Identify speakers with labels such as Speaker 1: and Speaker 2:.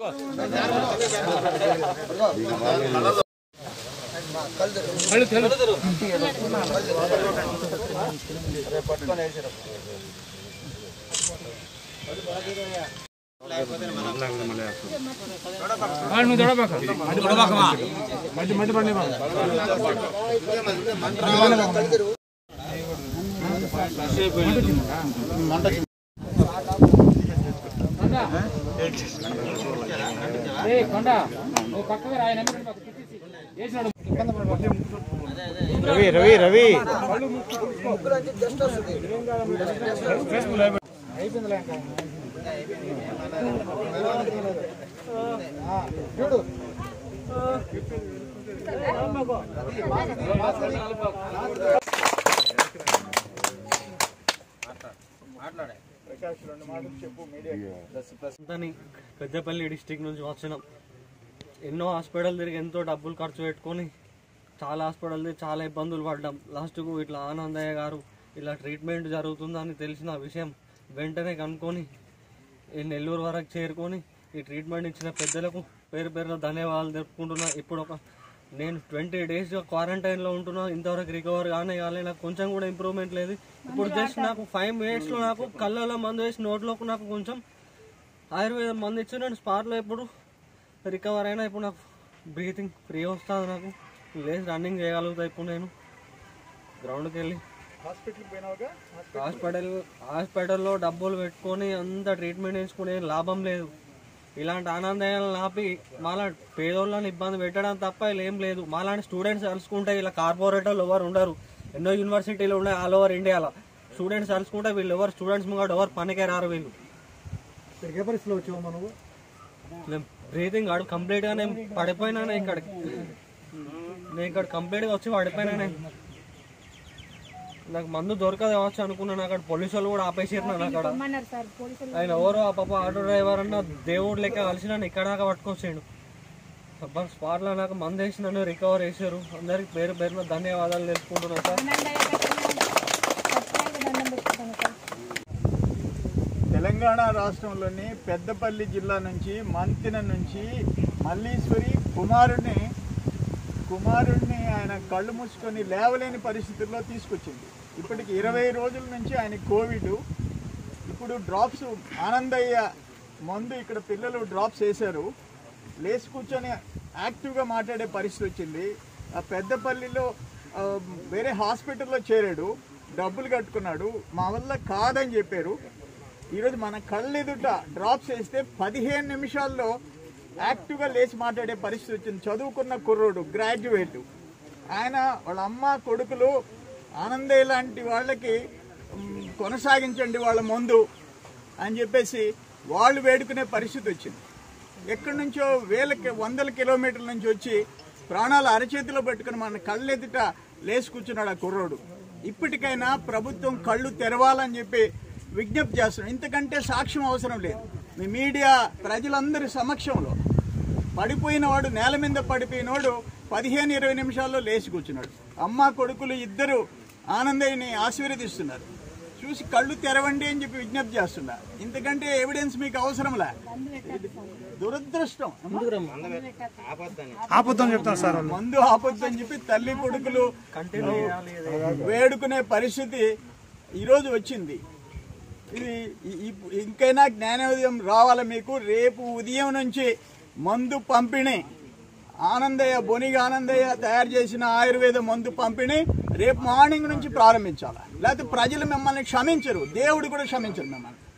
Speaker 1: రవి రవి రవి
Speaker 2: అంతని పెద్దపల్లి డిస్టిక్ నుంచి వచ్చినాం ఎన్నో హాస్పిటల్ తిరిగి ఎంతో డబ్బులు ఖర్చు పెట్టుకొని చాలా హాస్పిటల్ తిరిగి చాలా ఇబ్బందులు పడ్డాం లాస్ట్కు ఇట్లా ఆనందయ్య గారు ఇలా ట్రీట్మెంట్ జరుగుతుందని తెలిసిన విషయం వెంటనే కనుక్కొని ఈ నెల్లూరు వరకు చేరుకొని ఈ ట్రీట్మెంట్ ఇచ్చిన పెద్దలకు పేరు పేరున ధన్యవాదాలు తెలుపుకుంటున్నా ఇప్పుడు ఒక నేను ట్వంటీ డేస్ క్వారంటైన్లో ఉంటున్నా ఇంతవరకు రికవర్ కానీ కాలే నాకు కొంచెం కూడా ఇంప్రూవ్మెంట్ లేదు ఇప్పుడు జస్ట్ నాకు ఫైవ్ మినిట్స్లో నాకు కళ్ళలో మందు వేసి నోట్లోకి నాకు కొంచెం ఆయుర్వేదం మందు ఇచ్చి నేను స్పాట్లో ఇప్పుడు రికవర్ అయినా ఇప్పుడు నాకు బ్రీతింగ్ ఫ్రీ వస్తుంది నాకు లేచి రన్నింగ్ చేయగలుగుతా ఇప్పుడు నేను గ్రౌండ్కి వెళ్ళి హాస్పిటల్ హాస్పిటల్లో డబ్బులు పెట్టుకొని అంత ట్రీట్మెంట్ వేసుకునే లాభం లేదు ఇలాంటి ఆనందాలను ఆపి మాలా పేదోళ్ళని ఇబ్బంది పెట్టడం తప్ప ఇలా ఏం లేదు మాలాంటి స్టూడెంట్స్ కలుసుకుంటే ఇలా కార్పొరేటర్లు ఎవరు ఉండరు ఎన్నో యూనివర్సిటీలు ఉన్నాయి ఆల్ ఓవర్ ఇండియాలో స్టూడెంట్స్ కలుసుకుంటే వీళ్ళు ఎవరు స్టూడెంట్స్ ముంగడు ఎవరు పనికే రారు వీళ్ళు
Speaker 1: ఏ పరిస్థితిలో వచ్చావు మనము
Speaker 2: బ్రీతింగ్ ఆడు కంప్లీట్ గా నేను పడిపోయినానే ఇక్కడ నేను ఇక్కడ కంప్లీట్ గా వచ్చి పడిపోయినానే నాకు మందు దొరకదు కావచ్చు అనుకున్నాను అక్కడ పోలీసు వాళ్ళు కూడా ఆపేసారు నన్ను అక్కడ
Speaker 3: రమ్మన్నారు సార్ పోలీసులు
Speaker 2: ఆయన ఎవరో ఆ పాప ఆటో డ్రైవర్ అన్న దేవుడు లెక్క కలిసి నన్ను ఇక్కడ దాకా పట్టుకొచ్చాడు అబ్బా స్పాట్ లో నాకు మందు వేసి నన్ను రికవర్ చేశారు అందరికి పేరు పేరున ధన్యవాదాలు తెలుపుకుంటున్నాను సార్
Speaker 3: ఆనందయ్య కట్టిన సత్యానికి దండం పెట్టుకుంటాను సార్
Speaker 4: తెలంగాణ రాష్ట్రంలోని పెద్దపల్లి జిల్లా నుంచి మంతిన నుంచి మల్లీశ్వరి కుమారుడిని కుమారుడిని ఆయన కళ్ళు మూసుకొని లేవలేని పరిస్థితుల్లో తీసుకొచ్చింది ఇప్పటికి ఇరవై రోజుల నుంచి ఆయన కోవిడ్ ఇప్పుడు డ్రాప్స్ ఆనందయ్య మందు ఇక్కడ పిల్లలు డ్రాప్స్ వేశారు లేచి కూర్చొని యాక్టివ్గా మాట్లాడే పరిస్థితి వచ్చింది ఆ పెద్దపల్లిలో ఆ, వేరే హాస్పిటల్లో చేరాడు డబ్బులు కట్టుకున్నాడు మా వల్ల కాదని చెప్పారు ఈరోజు మన కళ్ళెదుట డ్రాప్స్ వేస్తే పదిహేను నిమిషాల్లో యాక్టివ్గా లేచి మాట్లాడే పరిస్థితి వచ్చింది చదువుకున్న కుర్రోడు గ్రాడ్యుయేట్ ఆయన వాళ్ళ అమ్మ కొడుకులు ఆనందయ్య లాంటి వాళ్ళకి మ్, కొనసాగించండి వాళ్ళ ముందు అని చెప్పేసి వాళ్ళు వేడుకునే పరిస్థితి వచ్చింది ఎక్కడి నుంచో వేల కి- వందల కిలోమీటర్ల నుంచి వచ్చి ప్రాణాలు అరచేతిలో పెట్టుకుని మన కళ్ళెదుట లేచి కూర్చున్నాడు ఆ కుర్రోడు ఇప్పటికైనా ప్రభుత్వం కళ్ళు తెరవాలని చెప్పి విజ్ఞప్తి చేస్తున్నాం ఇంతకంటే సాక్ష్యం అవసరం లేదు మీ మీడియా ప్రజలందరి సమక్షంలో పడిపోయిన వాడు నేల మీద పడిపోయినోడు పదిహేను ఇరవై నిమిషాల్లో లేచి కూర్చున్నాడు అమ్మ కొడుకులు ఇద్దరు ఆనందయ్యని ఆశీర్వదిస్తున్నారు చూసి కళ్ళు తెరవండి అని చెప్పి విజ్ఞప్తి చేస్తున్నా ఇంతకంటే ఎవిడెన్స్ మీకు అవసరంలే ఇది దురదృష్టం
Speaker 1: ఆపొద్దాం చెప్తాను సార్ వాళ్ళు
Speaker 4: మందు ఆపొద్దు అని చెప్పి తల్లి కొడుకులు వేడుకునే పరిస్థితి ఈరోజు వచ్చింది ఇది ఈ- ఈ- ఇంకైనా జ్ఞానోదయం రావాలి మీకు రేపు ఉదయం నుంచి మందు పంపిణీ ఆనందయ్య బొనిగ ఆనందయ్య తయారు చేసిన ఆయుర్వేద మందు పంపిణీ రేపు మార్నింగ్ నుంచి ప్రారంభించాలి లేకపోతే ప్రజలు మిమ్మల్ని క్షమించరు దేవుడు కూడా క్షమించరు మిమ్మల్ని